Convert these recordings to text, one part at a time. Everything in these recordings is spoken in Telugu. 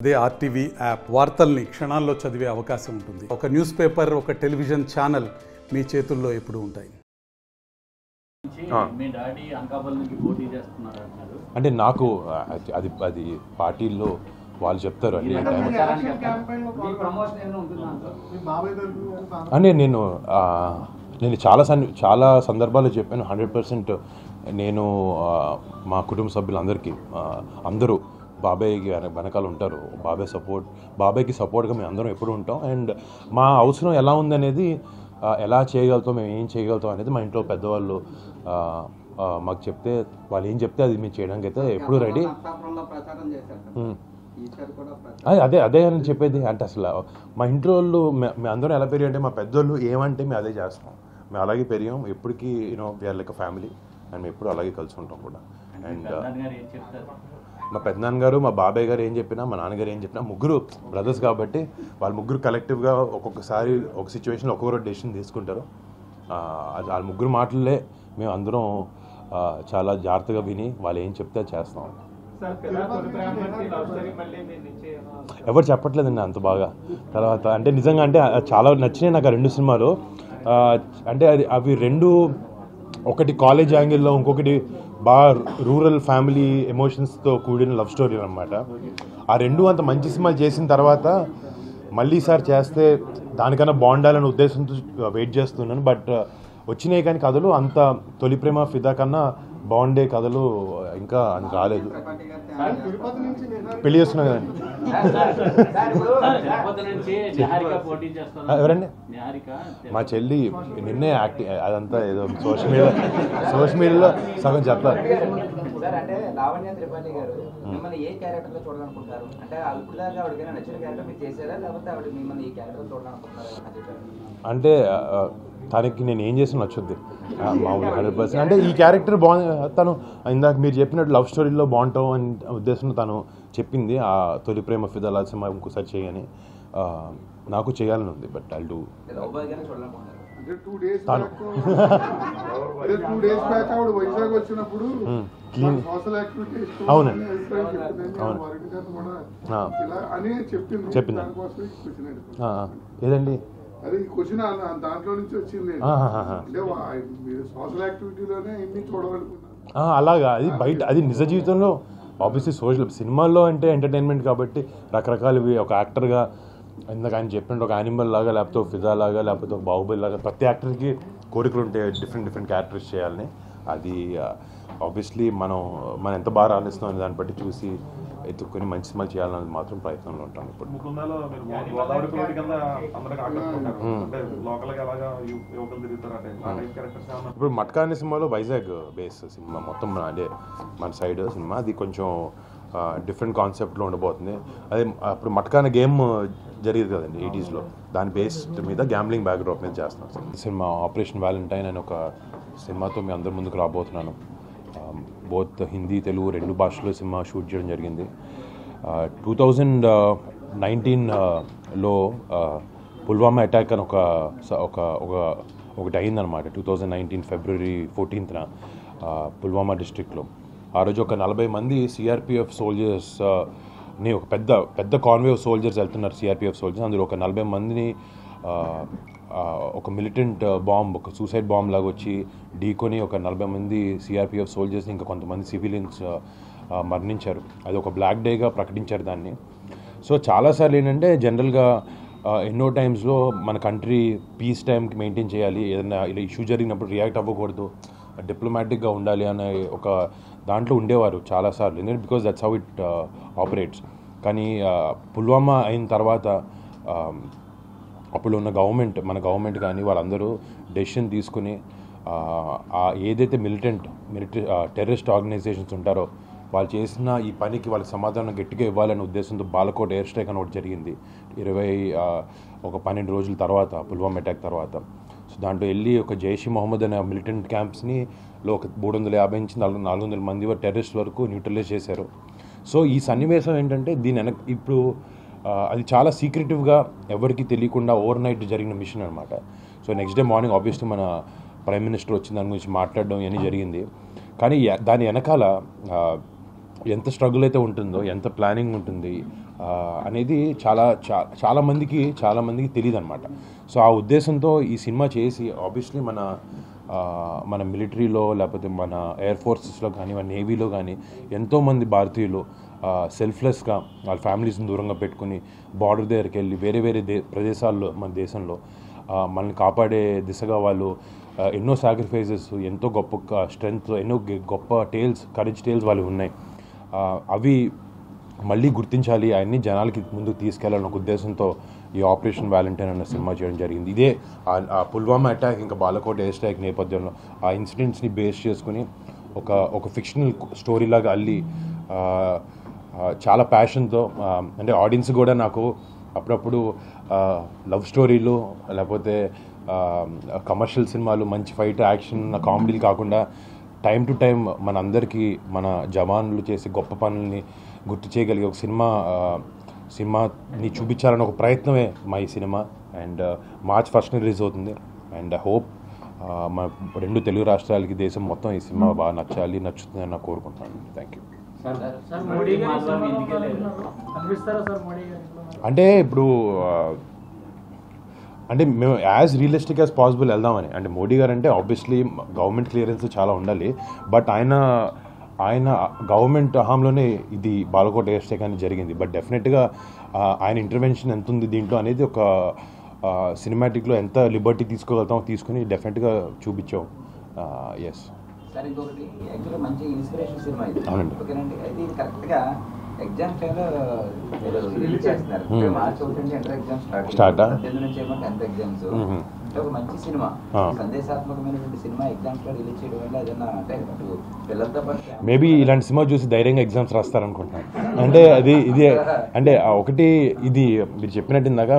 అదే ఆర్టీవీ యాప్ వార్తల్ని క్షణాల్లో చదివే అవకాశం ఉంటుంది ఒక న్యూస్ పేపర్ ఒక టెలివిజన్ ఛానల్ మీ చేతుల్లో ఎప్పుడూ ఉంటాయి నుంచి ఆ. మీ డాడీ అనకాపల్లి నుంచి పోటీ చేస్తున్నారు అంటున్నారు అంటే నాకు అది- అది అది పార్టీల్లో వాళ్ళు చెప్తారు అన్ని టైం మీ ప్రమోషన్ ఏమైనా ఉంటుందా అంటారు? అంటే నేను ఆ, నేను చాలా సన్ చాలా సందర్భాల్లో చెప్పాను హండ్రెడ్ పర్సెంట్ నేను ఆ, మా కుటుంబ సభ్యులందరికీ ఆ, అందరూ బాబాయ్కి వెన- వెనకాల ఉంటారు బాబాయ్ సపోర్ట్ బాబాయ్కి సపోర్ట్గా మేము అందరం ఎప్పుడు ఉంటాం అండ్ మా అవసరం ఎలా ఉందనేది ఆ, ఎలా చేయగలుగుతాం మేము ఏం చేయగలుగుతాం అనేది మా ఇంట్లో పెద్దవాళ్ళు ఆ, ఆ, మాకు చెప్తే వాళ్ళు ఏం చెప్తే అది మేము చేయడానికి అయితే ఎప్పుడు రెడీ నర్సాపురంలో ప్రచారం చేశారు కదా. ఈసారి కూడా ప్రచారం అదే అదే అదే అని చెప్పేది అంటే అసలు మా ఇంట్లో వాళ్ళు మే- మేము అందరం ఎలా పెరిగి అంటే మా పెద్దోళ్ళు ఏమంటే మేము అదే చేస్తాం మేము అలాగే పెరిగాం ఎప్పటికీ you know we are like family and మేము ఎప్పుడు అలాగే కలిసి ఉంటాం కూడా అండ్ పెద్దనాన్న గారు ఏం చెప్తారు మా పెద్దనాన్న గారు మా బాబాయ్ గారు ఏం చెప్పినా మా నాన్నగారు ఏం చెప్పినా ముగ్గురు బ్రదర్స్ కాబట్టి వాళ్ళ ముగ్గురు కలెక్టివ్గా ఒక్కొక్కసారి ఒక సిచ్యువేషన్లో ఒక్కొక్కరు డెసిషన్ తీసుకుంటారు ఆ, అది వాళ్ళ ముగ్గురు మాటలే మేము అందరం ఆ, చాలా జాగ్రత్తగా విని వాళ్ళు ఏం చెప్తే అది చేస్తాం ఎవరు చెప్పట్లేదండి అంత బాగా తర్వాత అంటే నిజంగా అంటే ఆ చాలా నచ్చినాయి నాకు ఆ రెండు సినిమాలు ఆ, అంటే అది అవి రెండు ఒకటి కాలేజ్ యాంగిల్లో ఇంకొకటి బాగా రూరల్ ఫ్యామిలీ ఎమోషన్స్తో కూడిన లవ్ స్టోరీ అనమాట ఆ రెండు అంత మంచి సినిమాలు చేసిన తర్వాత మళ్ళీ సార్ చేస్తే దానికన్నా బాగుండాలనే ఉద్దేశంతో వెయిట్ చేస్తున్నాను బట్ వచ్చినాయి కానీ కథలు అంత తొలి ప్రేమ ఫిదా కన్నా బాగుండే కథలు ఇంకా అని రాలేదు త్రిపాఠి గారు తయారు పెళ్లి చేస్తున్నా కదండి తిరుపతి నుంచి నిహారిక పోటీ చేస్తున్నారు ఆ, ఎవరండి నిహారిక మా చెల్లి నిన్నే యాక్టింగ్ అదంతా ఏదో సోషల్ మీడియా సోషల్ మీడియాలో సగం చెప్పాలి సార్ అంటే లావణ్య త్రిపాఠి గారు మిమ్మల్ని ఏ క్యారెక్టర్ లో చూడాలనుకుంటారు అంటే అల్పులాగా ఆవిడకైనా నచ్చిన క్యారెక్టర్ మీరు చేశారా లేకపోతే ఆవిడ మిమ్మల్ని ఈ క్యారెక్టర్ చూడాలనుకుంటున్నారా ఏమన్నా చెప్పారు అంటే ఆ, తనకి నేను ఏం చేసిన నచ్చుద్ది ఆ, మామూలు హండ్రెడ్ పర్సెంట్ అంటే ఈ క్యారెక్టర్ బాగుంది తను ఇందాక మీరు చెప్పినట్టు లవ్ స్టోరీలో బాగుంటాం అని ఉద్దేశంలో తను చెప్పింది ఆ తొలి ప్రేమ ఫిదాల సినిమా ఇంకోసారి చేయని ఆ, నాకు చేయాలని ఉంది బట్ ఐ డూ లవ్బాగానే చూడాలనుకుంటారు అంటే టూ డేస్ తను. బ్యాక్ అదే టూ డేస్ బ్యాక్ ఆవిడ వైజాగ్ వచ్చినప్పుడు clean. సోషల్ యాక్టివిటీస్ అవునండి. అవును అవును. కూడా ఆ. ఇలా అని చెప్పింది చెప్పింది. దానికోసం క్వశ్చన్ అడిగాను. ఆ, ఆ. ఏదండి అదే ఈ క్వశ్చన్ దాంట్లో నుంచి వచ్చింది ఆహాహాహా. అంటే వా- మీరు సోషల్ యాక్టివిటీలోనే ఇన్ని చూడగలుగుతున్నారు ఆ, అలాగా అది బయట అది నిజ జీవితంలో ఆబ్వియస్లీ సోషల్ సినిమాల్లో అంటే ఎంటర్టైన్మెంట్ కాబట్టి రకరకాలవి ఒక యాక్టర్గా ఇందాక ఆయన చెప్పినట్టు ఒక యానిమల్ లాగా లేకపోతే ఒక ఫిదా లాగా లేకపోతే ఒక బాహుబలి లాగా ప్రతి యాక్టర్కి కోరికలు ఉంటాయి డిఫరెంట్ డిఫరెంట్ క్యారెక్టర్స్ చేయాలని అది ఆబ్వియస్లీ మనం మనం ఎంత బాగా రాణిస్తాం అనే దాన్ని బట్టి చూసి ఎత్తుకొని మంచి సినిమాలు చేయాలనేది మాత్రం ప్రయత్నంలో ఉంటాం ఇప్పుడు ముకుందాలో మీరు గోదావరి పిల్లడి కింద అందరికి ఆకట్టుకుంటారు అంటే లోకల్ గా అలాగా యు- యువకులు తిరుగుతారు అంటే ఆ టైప్ క్యారెక్టర్స్ ఏమన్నా ఇప్పుడు మట్కా అనే సినిమాలో వైజాగ్ బేస్ సినిమా మొత్తం మన అంటే మన సైడ్ సినిమా అది కొంచెం డిఫరెంట్ కాన్సెప్ట్లో ఉండబోతుంది అదే అప్పుడు మట్కా అనే గేమ్ జరిగేది కదండి ఎయిటీస్లో దాని బేస్ మీద గ్యాంబ్లింగ్ బ్యాక్డ్రాప్ మీద చేస్తున్నాం సార్ ఈ సినిమా ఆపరేషన్ వ్యాలంటైన్ అనే ఒక సినిమాతో మీ అందరి ముందుకు రాబోతున్నాను బోత్ హిందీ తెలుగు రెండు భాషల్లో సినిమా షూట్ చేయడం జరిగింది టూ థౌజండ్ నైన్టీన్లో పుల్వామా అటాక్ అని ఒక స- ఒక ఒక ఒకటి అయిందనమాట టూ థౌజండ్ నైన్టీన్ ఫిబ్రవరి ఫోర్టీన్త్న పుల్వామా డిస్ట్రిక్ట్లో ఆ రోజు ఒక నలభై మంది సిఆర్పిఎఫ్ సోల్జర్స్ ని ఒక పెద్ద పెద్ద కాన్వే ఆఫ్ సోల్జర్స్ వెళ్తున్నారు సిఆర్పిఎఫ్ సోల్జర్స్ అందులో ఒక నలభై మందిని ఆ, ఆ, ఒక మిలిటెంట్ బాంబ్ ఒక సూసైడ్ బాంబ్ లాగా వచ్చి ఢీకొని ఒక నలభై మంది సిఆర్పిఎఫ్ సోల్జర్స్ ఇంకా కొంతమంది సివిలియన్స్ మరణించారు అది ఒక బ్లాక్ డేగా ప్రకటించారు దాన్ని సో చాలాసార్లు ఏంటంటే జనరల్గా ఆ, ఎన్నో టైమ్స్లో మన కంట్రీ పీస్ టైంకి మెయింటైన్ చేయాలి ఏదైనా ఇలా ఇష్యూ జరిగినప్పుడు రియాక్ట్ అవ్వకూడదు డిప్లొమాటిక్గా ఉండాలి అనే ఒక దాంట్లో ఉండేవారు చాలాసార్లు ఎందుకంటే because that's how it operates కానీ ఆ, పుల్వామా అయిన తర్వాత ఆ, అప్పుడు ఉన్న గవర్నమెంట్ మన గవర్నమెంట్ కానీ వాళ్ళందరూ డెసిషన్ తీసుకుని ఆ, ఆ ఏదైతే మిలిటెంట్ మిలిటరీ టెర్రరిస్ట్ ఆర్గనైజేషన్స్ ఉంటారో వాళ్ళు చేసిన ఈ పనికి వాళ్ళకి సమాధానం గట్టిగా ఇవ్వాలనే ఉద్దేశంతో బాలకోట్ ఎయిర్ స్ట్రైక్ అని ఒకటి జరిగింది ఇరవై ఆ, ఒక పన్నెండు రోజుల తర్వాత పుల్వామా అటాక్ తర్వాత సో దాంట్లో వెళ్ళి ఒక జైషీ మొహమ్మద్ అనే మిలిటెంట్ క్యాంప్స్ని లో ఒక మూడు వందల యాభై నుంచి నాలుగు నాలుగు వందల మంది వరకు టెర్రరిస్ట్ వరకు న్యూట్రలైజ్ చేశారు సో ఈ సన్నివేశం ఏంటంటే దీని వెనక ఇప్పుడు ఆ, అది చాలా సీక్రెటివ్గా ఎవరికి తెలియకుండా ఓవర్ నైట్ జరిగిన మిషన్ అనమాట so next day morning obviously మన ప్రైమ్ మినిస్టర్ వచ్చిన దాని గురించి మాట్లాడడం ఇవన్నీ జరిగింది కానీ ఎ- దాని వెనకాల ఆ, ఎంత స్ట్రగుల్ అయితే ఉంటుందో ఎంత ప్లానింగ్ ఉంటుంది ఆ, అనేది చాలా చా- చాలా మందికి చాలా మందికి తెలియదు అనమాట సో ఆ ఉద్దేశంతో ఈ సినిమా చేసి ఆబ్వియస్లీ మన ఆ, మన మిలిటరీలో లేకపోతే మన ఎయిర్ ఫోర్సెస్లో కానీ మన నేవీలో కానీ ఎంతోమంది భారతీయులు సెల్ఫ్లెస్గా వాళ్ళ ఫ్యామిలీస్ని దూరంగా పెట్టుకుని బార్డర్ దగ్గరికి వెళ్ళి వేరే వేరే దే ప్రదేశాల్లో మన దేశంలో ఆ, మనల్ని కాపాడే దిశగా వాళ్ళు ఆ, ఎన్నో సాక్రిఫైసెస్ ఎంతో గొప్ప స్ట్రెంగ్త్ ఎన్నో గె- గొప్ప టేల్స్ కరేజ్ టేల్స్ వాళ్ళు ఉన్నాయి ఆ, అవి మళ్ళీ గుర్తించాలి అవన్నీ జనాలకి ముందుకు తీసుకెళ్లాలన్న ఒక ఉద్దేశంతో ఈ ఆపరేషన్ వ్యాలంటైన్ అన్న సినిమా చేయడం జరిగింది ఇదే ఆ- ఆ పుల్వామా అటాక్ ఇంకా బాలకోట ఎయిర్ స్ట్రైక్ నేపథ్యంలో ఆ ఇన్సిడెంట్స్ని బేస్ చేసుకుని ఒక ఒక ఫిక్షనల్ స్టోరీ లాగా అల్లి ఆ, ఆ, చాలా ప్యాషన్తో అంటే ఆడియన్స్ కూడా నాకు అప్పుడప్పుడు లవ్ స్టోరీలు లేకపోతే కమర్షియల్ సినిమాలు మంచి ఫైట్ యాక్షన్ కామెడీలు కాకుండా టైం టు టైం మన అందరికీ మన జవాన్లు చేసే గొప్ప పనుల్ని గుర్తు చేయగలిగే ఒక సినిమా ఆ, సినిమాని చూపించాలని ఒక ప్రయత్నమే మా ఈ సినిమా అండ్ మార్చ్ ఫస్ట్ రిలీజ్ అవుతుంది అండ్ హోప్ మన రెండు తెలుగు రాష్ట్రాలకి దేశం మొత్తం ఈ సినిమా బాగా నచ్చాలి నచ్చుతుందని నాకు కోరుకుంటున్నాను థ్యాంక్ యూ సార్ మోడీ గారు ఇంటికి వెళ్ళారు అనిపిస్తారా సార్ మోడీ గారు ఇంట్లో మరి? అంటే ఇప్పుడు ఆ, అంటే మేము యాజ్ రియలిస్టిక్ యాజ్ పాసిబుల్ వెళ్దామని అంటే మోడీ గారు అంటే ఆబ్వియస్లీ గవర్నమెంట్ క్లియరెన్స్ చాలా ఉండాలి బట్ ఆయన ఆయన గవర్నమెంట్ హయాంలోనే ఇది బాలకోట ఎయిర్ స్ట్రైక్ అనేది జరిగింది బట్ డెఫినెట్గా ఆయన ఇంటర్వెన్షన్ ఎంత ఉంది దీంట్లో అనేది ఒక సినిమాటిక్లో ఎంత లిబర్టీ తీసుకోగలుగుతామో తీసుకుని డెఫినెట్గా చూపించాం ఎస్ సార్ ఇంకొకటి యాక్చువల్గా మంచి ఇన్స్పిరేషన్ సినిమా ఇది అవునండి. ఓకేనండి అయితే ఇది కరెక్ట్గా ఎగ్జామ్ టైంలో మీరు రిలీజ్ చేస్తున్నారు Hmm. మార్చ్ ఒకటి నుంచి ఎంటర్ ఎగ్జామ్ స్టార్ట్ Start ఆ? పద్దెనిమిది నుంచి ఏమో టెన్త్ ఎగ్జామ్స్ Mhm. అంటే ఒక మంచి సినిమా ఆ. సందేశాత్మకమైనటువంటి సినిమా ఎగ్జామ్స్ లో రిలీజ్ చేయడం వల్ల ఏదైనా అంటే అటు పిల్లలతో పాటు మేబీ ఇలాంటి సినిమా చూసి ధైర్యంగా ఎగ్జామ్స్ రాస్తారనుకుంటున్నాను అంటే అది ఇది అంటే ఆ ఒకటి ఇది మీరు చెప్పినట్టు ఇందాక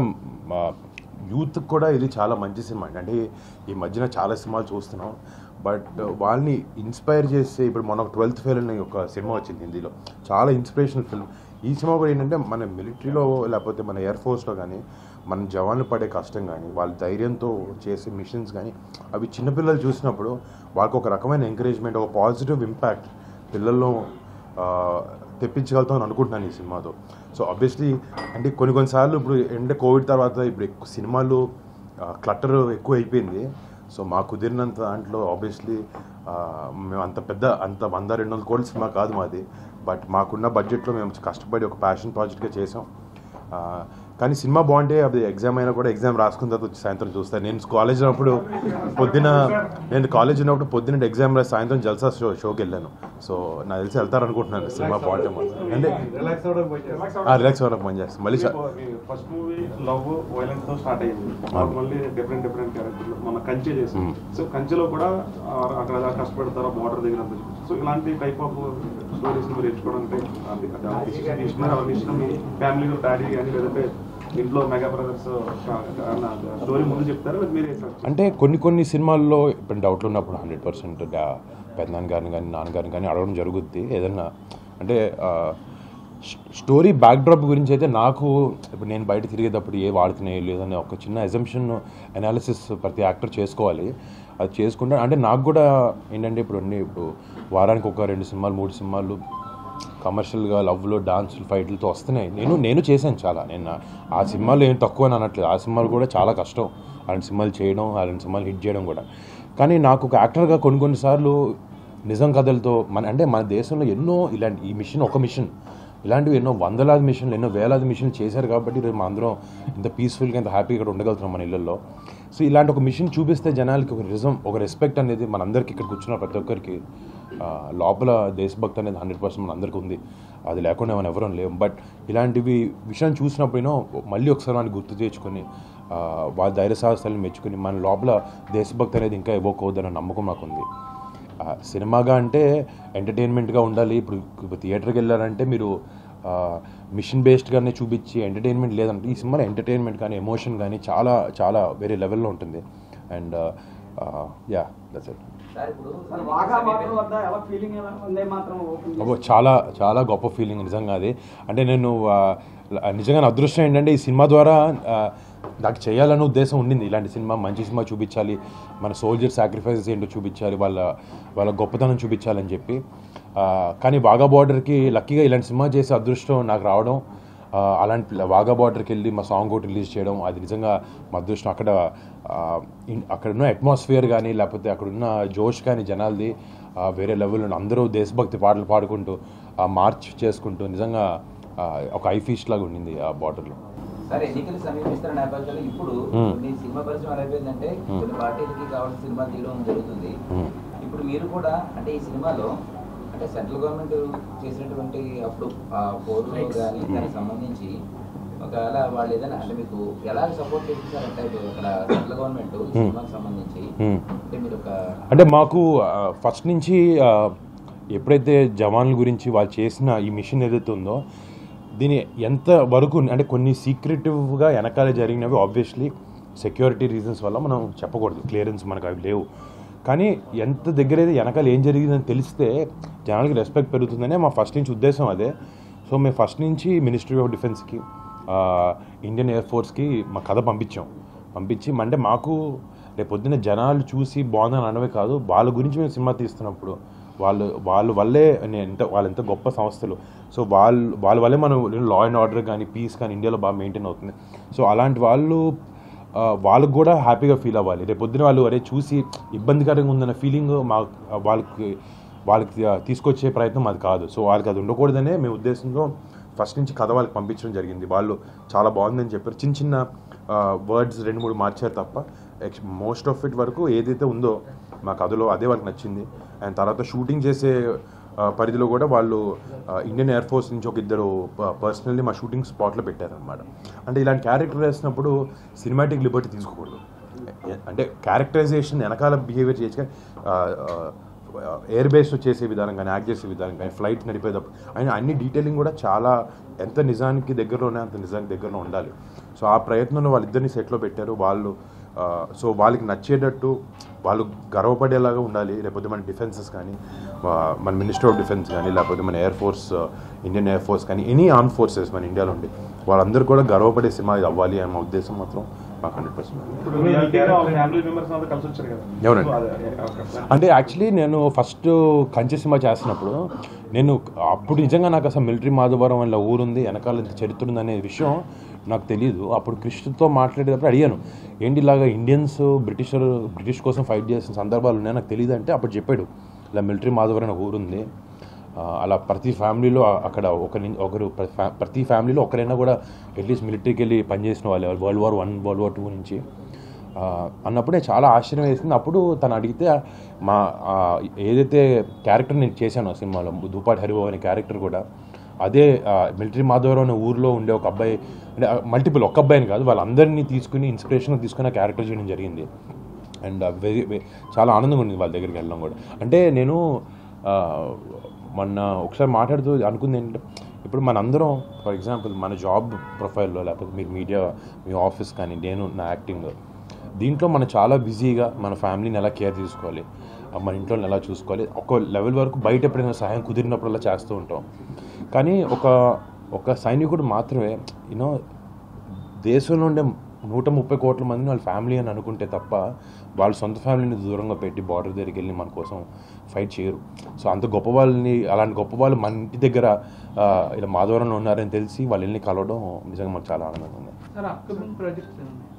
యూత్ కూడా ఇది చాలా మంచి సినిమా అండి అంటే ఈ మధ్యన చాలా సినిమాలు చూస్తున్నాం బట్ వాళ్ళని ఇన్స్పైర్ చేసే ఇప్పుడు మొన్న ట్వెల్త్ ఫెయిల్ అనే ఒక సినిమా వచ్చింది హిందీలో చాలా ఇన్స్పిరేషనల్ ఫిల్మ్ ఈ సినిమా కూడా ఏంటంటే మన మిలిటరీలో లేకపోతే మన ఎయిర్ ఫోర్స్లో కానీ మన జవాన్లు పడే కష్టం కానీ వాళ్ళ ధైర్యంతో చేసే మిషన్స్ కానీ అవి చిన్నపిల్లలు చూసినప్పుడు వాళ్ళకి ఒక రకమైన ఎంకరేజ్మెంట్ ఒక పాజిటివ్ ఇంపాక్ట్ పిల్లల్లో ఆ, తెప్పించగలుగుతాం అని అనుకుంటున్నాను ఈ సినిమాతో సో ఆబ్వియస్లీ అంటే కొన్ని కొన్నిసార్లు ఇప్పుడు అంటే కోవిడ్ తర్వాత ఇప్పుడు ఎక్కువ సినిమాలు క్లటర్ ఎక్కువ అయిపోయింది సో మాకు కుదిరినంత దాంట్లో ఆబ్వియస్లీ మేము అంత పెద్ద అంత వంద రెండు వందల కోట్ల సినిమా కాదు మాది బట్ మాకున్న బడ్జెట్లో మేము కష్టపడి ఒక ప్యాషన్ ప్రాజెక్ట్గా చేసాం ఆ, కానీ సినిమా బాగుంటే అది ఎగ్జామ్ అయినా కూడా ఎగ్జామ్ రాసుకున్న తర్వాత వచ్చి సాయంత్రం చూస్తాను నేను కాలేజ్ ఉన్నప్పుడు పొద్దున నేను కాలేజ్ ఉన్నప్పుడు పొద్దున ఎగ్జామ్ రాసి సాయంత్రం జల్సా షో షోకి వెళ్ళాను సో నాకు తెలిసి వెళ్తారనుకుంటున్నాను సినిమా బాగుంటే మాత్రం. అంటే రిలాక్స్ అవ్వడానికి పోయి చేస్తాం. రిలాక్స్ అవ్వడానికి పని చేస్తాను మళ్ళీ చ- ఫస్ట్ మూవీ లవ్ వైలెన్స్ తో స్టార్ట్ అయ్యింది మళ్ళీ డిఫరెంట్ డిఫరెంట్ క్యారెక్టర్ మన కంచె చేసాం సో కంచెలో కూడా ఆ, అక్కడ ఎలా కష్టపడతారో బార్డర్ దగ్గర అంతా చూపించాం. సో ఇలాంటి టైప్ ఆఫ్ స్టోరీస్ మీరు ఎంచుకోవడానికి అది- అది ఆ decision తీసుకున్నారు ఎవరి ఇష్టం మీ ఫ్యామిలీలో డాడీ కానీ లేదంటే ఇంట్లో మెగా బ్రదర్స్ స్టోరీ ముందు చెప్తారా లేదా మీరే సార్ అంటే కొన్ని కొన్ని సినిమాల్లో ఇప్పుడు డౌట్లు ఉన్నప్పుడు హండ్రెడ్ పర్సెంట్ పెద్దనాన్న గారిని కానీ నాన్నగారిని కానీ అడగడం జరుగుద్ది ఏదన్నా అంటే ఆ, స్- స్టోరీ బ్యాక్డ్రాప్ గురించి అయితే నాకు ఇప్పుడు నేను బయట తిరిగేటప్పుడు ఏ వాడుతున్నాయి లేదని ఒక చిన్న ఎజంప్షన్ అనాలిసిస్ ప్రతి యాక్టర్ చేసుకోవాలి అది చేసుకుంటే అంటే నాకు కూడా ఏంటంటే ఇప్పుడు అన్ని ఇప్పుడు వారానికి ఒక రెండు సినిమాలు మూడు సినిమాలు కమర్షియల్గా లవ్లో డాన్సులు ఫైట్లతో వస్తున్నాయి నేను నేను చేశాను చాలా నేను నా- ఆ సినిమాలు ఏం తక్కువ అని అనట్లేదు ఆ సినిమాలు కూడా చాలా కష్టం అలాంటి సినిమాలు చేయడం అలాంటి సినిమాలు హిట్ చేయడం కూడా కానీ నాకు ఒక యాక్టర్గా కొన్ని కొన్నిసార్లు నిజం కథలతో మన అంటే మన దేశంలో ఎన్నో ఇలాంటి ఈ మిషన్ ఒక మిషన్ ఇలాంటివి ఎన్నో వందలాది మిషన్లు ఎన్నో వేలాది మిషన్లు చేశారు కాబట్టి రేపు మనం అందరం ఇంత పీస్ఫుల్గా ఇంత హ్యాపీగా ఇక్కడ ఉండగలుగుతున్నాం మన ఇళ్ళల్లో సో ఇలాంటి ఒక మిషన్ చూపిస్తే జనాలకి ఒక రిజం ఒక రెస్పెక్ట్ అనేది మనందరికీ ఇక్కడ కూర్చున్న ప్రతి ఒక్కరికి ఆ, లోపల దేశభక్తి అనేది హండ్రెడ్ పర్సెంట్ మన అందరికీ ఉంది అది లేకుండా మనం ఎవరం లేము బట్ ఇలాంటివి విషయం చూసినప్పుడేనో మళ్ళీ ఒకసారి వాడిని గుర్తు తెచ్చుకొని ఆ, వాళ్ళ ధైర్య సాహసాలను మెచ్చుకొని మన లోపల దేశభక్తి అనేది ఇంకా ఇవ్వకూడదన్న నమ్మకం నాకు ఉంది ఆ, సినిమాగా అంటే ఎంటర్టైన్మెంట్గా ఉండాలి ఇప్పుడు ఇప్పుడు థియేటర్కి వెళ్ళారంటే మీరు ఆ, మిషన్ బేస్డ్గానే చూపించి ఎంటర్టైన్మెంట్ లేదంటే ఈ సినిమాలో ఎంటర్టైన్మెంట్ కానీ ఎమోషన్ కానీ చాలా చాలా వేరే లెవెల్లో ఉంటుంది and yeah that's it sir ఇప్పుడు వాఘా బార్డర్ వద్ద ఎలా ఫీలింగ్ ఎలా ఉందే మాత్రం ఓపెన్ అబ్బో చాలా చాలా గొప్ప ఫీలింగ్ నిజంగా అది అంటే నేను ఆ, నిజంగా నా అదృష్టం ఏంటంటే ఈ సినిమా ద్వారా ఆ, నాకు చేయాలనే ఉద్దేశం ఉండింది ఇలాంటి సినిమా మంచి సినిమా చూపించాలి మన సోల్జర్ సాక్రిఫైసెస్ ఏంటో చూపించాలి వాళ్ళ వాళ్ళ గొప్పతనం చూపించాలని చెప్పి ఆ, కానీ వాగా బార్డర్కి లక్కీగా ఇలాంటి సినిమా చేసే అదృష్టం నాకు రావడం ఆ, అలాంటి వాగా బార్డర్కి వెళ్ళి మా సాంగ్ ఒకటి రిలీజ్ చేయడం అది నిజంగా మా అదృష్టం అక్కడ ఆ, ఇన్- అక్కడ ఉన్న అట్మాస్ఫియర్ కానీ లేకపోతే అక్కడ ఉన్న జోష్ కానీ జనాలది ఆ, వేరే లెవెల్ అందరూ దేశభక్తి పాటలు పాడుకుంటూ ఆ, మార్చ్ చేసుకుంటూ నిజంగా ఆ, ఒక ఐ ఫీస్ట్ లాగా ఉండింది ఆ బార్డర్లో సరే ఎన్నికలు సమీపిస్తున్న నేపథ్యంలో ఇప్పుడు Hmm. కొన్ని సినిమా పరిశ్రమ ఎలా అయిపోయిందంటే Hmm. కొన్ని పార్టీలకి కావాల్సిన సినిమా తీయడం జరుగుతుంది Hmm. ఇప్పుడు మీరు కూడా అంటే ఈ సినిమాలో అంటే సెంట్రల్ గవర్నమెంట్ చేసినటువంటి అప్పుడు ఆ పోర్లు కానీ దానికి సంబంధించి ఒకవేళ వాళ్ళు ఏదైనా అంటే మీకు ఎలా సపోర్ట్ చేస్తున్నారంటే ఇప్పుడు అక్కడ సెంట్రల్ గవర్నమెంట్ ఈ సినిమాకి సంబంధించి Hmm. అంటే మీరు ఒక అంటే మాకు ఫస్ట్ నుంచి ఆ, ఎప్పుడైతే జవాన్ల గురించి వాళ్ళు చేసిన ఈ మిషన్ ఏదైతే ఉందో దీని ఎంత వరకు అంటే కొన్ని సీక్రెటివ్గా వెనకాల జరిగినవి ఆబ్వియస్లీ సెక్యూరిటీ రీజన్స్ వల్ల మనం చెప్పకూడదు క్లియరెన్స్ మనకు అవి లేవు కానీ ఎంత దగ్గర అయితే వెనకాల ఏం జరిగిందని తెలిస్తే జనాలకి రెస్పెక్ట్ పెరుగుతుందనే మా ఫస్ట్ నుంచి ఉద్దేశం అదే సో మేము ఫస్ట్ నుంచి మినిస్ట్రీ ఆఫ్ డిఫెన్స్కి ఇండియన్ ఎయిర్ ఫోర్స్కి మా కథ పంపించాం పంపించి అంటే మాకు రేపు పొద్దున్న జనాలు చూసి బాగుందని అనవే కాదు వాళ్ళ గురించి మేము సినిమా తీస్తున్నప్పుడు వాళ్ళు వాళ్ళ వల్లే నే- ఎంత వాళ్ళు ఎంత గొప్ప సంస్థలు సో వాళ్ళు వాళ్ళ వల్లే మనం లా అండ్ ఆర్డర్ కానీ పీస్ కానీ ఇండియాలో బాగా మెయింటైన్ అవుతుంది సో అలాంటి వాళ్ళు ఆ, వాళ్ళకు కూడా హ్యాపీగా ఫీల్ అవ్వాలి రేపు పొద్దున వాళ్ళు అరే చూసి ఇబ్బందికరంగా ఉందన్న ఫీలింగ్ మా వాళ్ళకి వాళ్ళకి తీసుకొచ్చే ప్రయత్నం అది కాదు సో వాళ్ళకి అది ఉండకూడదనే మీ ఉద్దేశంలో ఫస్ట్ నుంచి కథ వాళ్ళకి పంపించడం జరిగింది వాళ్ళు చాలా బాగుందని చెప్పారు చిన్న చిన్న వర్డ్స్ రెండు మూడు మార్చారు తప్ప మోస్ట్ ఆఫ్ ఇట్ వరకు ఏదైతే ఉందో మా కథలో అదే వాళ్ళకి నచ్చింది అండ్ తర్వాత షూటింగ్ చేసే ఆ, పరిధిలో కూడా వాళ్ళు ఆ, ఇండియన్ ఎయిర్ ఫోర్స్ నుంచి ఒక ఇద్దరు పర్సనల్లీ మా షూటింగ్ స్పాట్లో పెట్టారనమాట అంటే ఇలాంటి క్యారెక్టర్ వేసినప్పుడు సినిమాటిక్ లిబర్టీ తీసుకోకూడదు ఎ- అంటే క్యారెక్టరైజేషన్ వెనకాల బిహేవియర్ చేయొచ్చు కానీ ఎయిర్ బేస్లో చేసే విధానం కానీ యాక్ట్ చేసే విధానం కానీ ఫ్లైట్ నడిపేటప్పుడు ఆయన అన్ని డీటెయిలింగ్ కూడా చాలా ఎంత నిజానికి దగ్గరలోనే అంత నిజానికి దగ్గరలో ఉండాలి సో ఆ ప్రయత్నంలో వాళ్ళిద్దరిని సెట్లో పెట్టారు వాళ్ళు ఆ, సో వాళ్ళకి నచ్చేటట్టు వాళ్ళు గర్వపడేలాగా ఉండాలి లేకపోతే మన డిఫెన్సెస్ కానీ ఆ, మన మినిస్టర్ ఆఫ్ డిఫెన్స్ కానీ లేకపోతే మన air force Indian air force కానీ ఎనీ ఆర్మ్ ఫోర్సెస్ మన ఇండియాలో ఉండి వాళ్ళందరూ కూడా గర్వపడే సినిమా ఇది అవ్వాలి అనే మా ఉద్దేశం మాత్రం మాకు హండ్రెడ్ పర్సెంట్ ఇప్పుడు రియాలిటీగా ఫ్యామిలీ మెంబర్స్ అంతా కలిసి వచ్చారు కదా ఎవరండి? సో అదే, ఓకే. అంటే యాక్చువల్లీ నేను ఫస్ట్ కంచె సినిమా చేస్తున్నప్పుడు నేను అప్పుడు నిజంగా నాకు అసలు మిలిటరీ మాధవరం వల్ల ఊరుంది వెనకాల ఇంత చరిత్ర ఉందనే విషయం నాకు తెలియదు అప్పుడు కృష్ణతో మాట్లాడేటప్పుడు అడిగాను ఏంటి ఇలాగా ఇండియన్స్ బ్రిటిష్ బ్రిటిష్ కోసం ఫైట్ చేసిన సందర్భాలు ఉన్నాయి నాకు తెలియదు అంటే అప్పుడు చెప్పాడు ఇలా మిలిటరీ మాధవరం అనే ఊరుంది ఆ, అలా ప్రతి ఫ్యామిలీలో అక్కడ ఒకరి ఒకరు ప్ర- ఫ్యా- ప్రతి ఫ్యామిలీలో ఒకరైనా కూడా అట్లీస్ట్ మిలిటరీకి వెళ్ళి పనిచేసిన వాళ్ళు world war one world war two నుంచి ఆ, అన్నప్పుడే చాలా ఆశ్చర్యం వేసింది అప్పుడు తను అడిగితే మా ఆ, ఏదైతే క్యారెక్టర్ నేను చేశాను ఆ సినిమాలో దూపాటి హరిబాబు అనే క్యారెక్టర్ కూడా అదే మిలిటరీ మాధవరావు అనే ఊర్లో ఉండే ఒక అబ్బాయి అంటే మల్టిపుల్ ఒక్క అబ్బాయిని కాదు వాళ్ళందరినీ తీసుకుని ఇన్స్పిరేషన్ తీసుకుని ఆ క్యారెక్టర్ చేయడం జరిగింది అండ్ వెరీ చాలా ఆనందంగా ఉంది వాళ్ళ దగ్గరికి వెళ్ళడం కూడా అంటే నేను ఆ, మొన్న ఒకసారి మాట్లాడుతూ అనుకుంది ఏంటంటే ఇప్పుడు మనందరం ఫర్ ఎగ్జాంపుల్ మన జాబ్ ప్రొఫైల్లో లేకపోతే మీరు మీడియా మీ ఆఫీస్ కానీ నేను నా యాక్టింగ్ దీంట్లో మనం చాలా బిజీగా మన ఫ్యామిలీని ఎలా కేర్ తీసుకోవాలి ఆ, మన ఇంట్లో ఎలా చూసుకోవాలి ఒక లెవెల్ వరకు బయట ఎప్పుడైనా సహాయం కుదిరినప్పుడల్లా చేస్తూ ఉంటాం కానీ ఒక ఒక సైనికుడు మాత్రమే యూనో దేశంలో ఉండే నూట ముప్పై కోట్ల మందిని వాళ్ళ ఫ్యామిలీ అని అనుకుంటే తప్ప వాళ్ళ సొంత ఫ్యామిలీని దూరంగా పెట్టి బార్డర్ దగ్గరికి వెళ్ళి మన కోసం ఫైట్ చేయరు సో అంత గొప్ప వాళ్ళని అలాంటి గొప్ప వాళ్ళు మన ఇంటి దగ్గర ఆ, ఇలా మాధవరంలో ఉన్నారని తెలిసి వాళ్ళు వెళ్ళి కలవడం నిజంగా మాకు చాలా ఆనందంగా ఉంది సార్ అప్కమింగ్ ప్రాజెక్ట్స్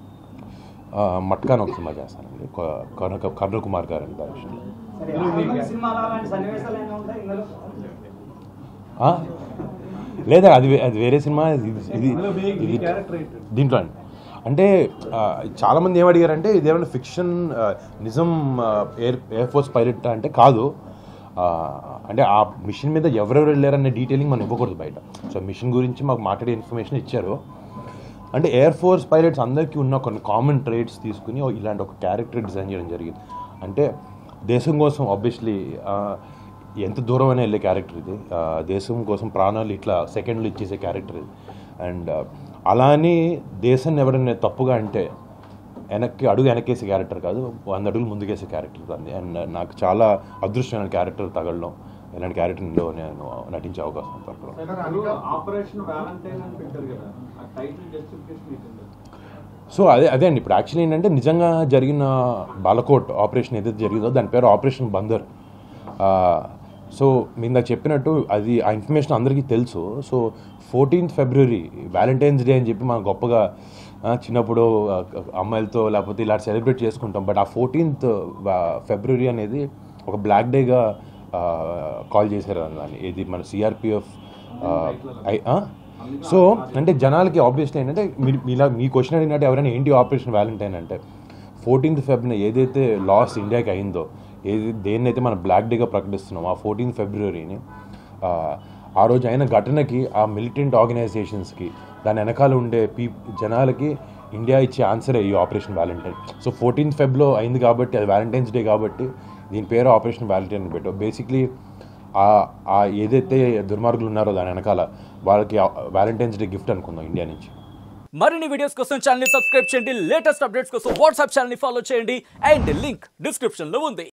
ఆ, మట్కాన్ ఒక సినిమా చేస్తానండి క- కర్ణ కర్ణ కుమార్ గారు అండి డైరెక్షన్లో సరే నార్మల్ సినిమాలో అలాంటి సన్నివేశాలు ఏమైనా ఉంటాయి ఇందులో ఆ? లేదా అది వే- అది వేరే సినిమా ఇది ఇది ఇది దీంట్లో అండి అంటే ఆ, చాలామంది ఏం అడిగారంటే ఇదేమైనా ఫిక్షన్ ఆ, నిజం ఆ, ఎయిర్ ఎయిర్ ఫోర్స్ పైలట్ అంటే కాదు ఆ, అంటే ఆ మిషన్ మీద ఎవరెవరు వెళ్ళారనే డీటెయిలింగ్ మనం ఇవ్వకూడదు బయట సో మిషన్ గురించి మాకు మాట్లాడే ఇన్ఫర్మేషన్ ఇచ్చారు అంటే ఎయిర్ ఫోర్స్ పైలట్స్ అందరికీ ఉన్న కొన్ని కామన్ ట్రేడ్స్ తీసుకుని ఓ ఇలాంటి ఒక క్యారెక్టర్ డిజైన్ చేయడం జరిగింది అంటే దేశం కోసం ఆబ్వియస్లీ ఎంత దూరం అయినా వెళ్ళే క్యారెక్టర్ ఇది ఆ, దేశం కోసం ప్రాణాలు ఇట్లా సెకండ్లు ఇచ్చేసే క్యారెక్టర్ ఇది అండ్ అలా అని దేశాన్ని ఎవరైనా తప్పుగా అంటే వెనక్కి అడుగు వెనకేసే క్యారెక్టర్ కాదు వంద అడుగులు ముందుకేసే క్యారెక్టర్ అది అండ్ నాకు చాలా అదృష్టమైన క్యారెక్టర్ తగలడం ఇలాంటి క్యారెక్టర్లో నేను నటించే అవకాశం తప్పడం ఆపరేషన్ వ్యాలంటైన్ అని పెట్టారు కదా ఆ టైటిల్ జస్టిఫికేషన్ ఏంటంటే సో అదే అదే అండి ఇప్పుడు యాక్చువల్లీ ఏంటంటే నిజంగా జరిగిన బాలకోట్ ఆపరేషన్ ఏదైతే జరిగిందో దాని పేరు ఆపరేషన్ బందర్ ఆ, సో మీ ఇందాక చెప్పినట్టు అది ఆ ఇన్ఫర్మేషన్ అందరికీ తెలుసు so fourteenth February Valentine's day అని చెప్పి మనం గొప్పగా ఆ, చిన్నప్పుడు ఆ, అమ్మాయిలతో లేకపోతే ఇలా సెలబ్రేట్ చేసుకుంటాం బట్ ఆ ఫోర్టీన్త్ ఫిబ్రవరి అనేది ఒక బ్లాక్ డేగా కాల్ చేశారు దాన్ని ఇది మన సిఆర్పిఎఫ్ సో అంటే జనాలకి ఆబ్వియస్లీ ఏంటంటే మీరు మీలా మీ క్వశ్చన్ అడిగినట్టు ఎవరైనా ఏంటి ఆపరేషన్ వ్యాలంటైన్ అంటే ఫోర్టీన్త్ ఫెబ్న ఏదైతే లాస్ ఇండియాకి అయిందో ఏది దేన్నైతే మనం బ్లాక్ డేగా ప్రకటిస్తున్నామో ఆ ఫోర్టీన్త్ ఫిబ్రవరిని ఆ, ఆ రోజు అయిన ఘటనకి ఆ మిలిటెంట్ ఆర్గనైజేషన్స్కి దాని వెనకాల ఉండే పీ జనాలకి ఇండియా ఇచ్చే ఆన్సరే ఈ ఆపరేషన్ వ్యాలంటైన్ సో ఫోర్టీన్త్ ఫెబ్లో అయింది కాబట్టి అది వ్యాలంటైన్స్ డే కాబట్టి దీని పేరు ఆపరేషన్ వ్యాలంటైన్ పెట్టాం బేసిక్లీ ఆ ఏదైతే దుర్మార్గులు ఉన్నారో దాని వెనకాల వాళ్ళకి వ్యాలంటైన్స్ డే గిఫ్ట్ అనుకుందాం ఇండియా నుంచి మరిన్ని వీడియోస్ కోసం ఛానల్ ని సబ్స్క్రైబ్ చేయండి లేటెస్ట్ అప్డేట్స్ కోసం వాట్సాప్ ఛానల్ ని ఫాలో చేయండి అండ్ లింక్ డిస్క్రిప్షన్ లో ఉంది